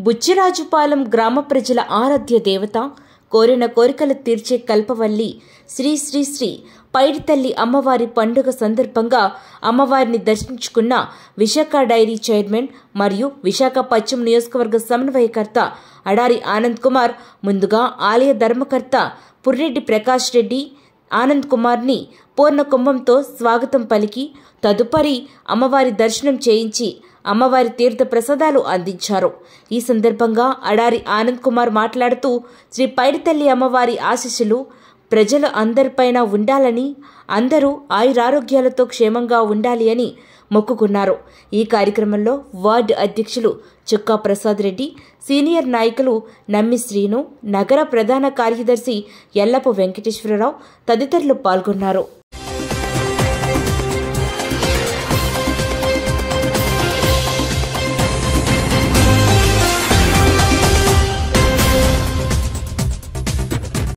బుచ్చిరాజుపాలెం గ్రామ ప్రజల ఆరాధ్య దేవత కోరిన కోరికలు తీర్చే కల్పవల్లి శ్రీ శ్రీ శ్రీ పైడితల్లి అమ్మవారి పండుగ సందర్భంగా అమ్మవారిని దర్శించుకున్న విశాఖ డైరీ చైర్మన్ మరియు విశాఖ పశ్చిమ నియోజకవర్గ సమన్వయకర్త అడారి ఆనంద్ కుమార్ ముందుగా ఆలయ ధర్మకర్త పుర్రెడ్డి ప్రకాష్ రెడ్డి ఆనంద్ కుమార్ని పూర్ణ కుంభంతో స్వాగతం పలికి తదుపరి అమ్మవారి దర్శనం చేయించి అమ్మవారి తీర్థ ప్రసాదాలు అందించారు ఈ సందర్భంగా అడారి ఆనంద్ కుమార్ మాట్లాడుతూ శ్రీ పైడితల్లి అమ్మవారి ఆశీస్సులు ప్రజలు అందరిపైన ఉండాలని అందరూ ఆయురారోగ్యాలతో క్షేమంగా ఉండాలి అని మొక్కుకున్నారు ఈ కార్యక్రమంలో వార్డు అధ్యక్షులు చుక్కా ప్రసాద్ రెడ్డి సీనియర్ నాయకులు నమ్మి శ్రీను నగర ప్రధాన కార్యదర్శి ఎల్లపు వెంకటేశ్వరరావు తదితరులు పాల్గొన్నారు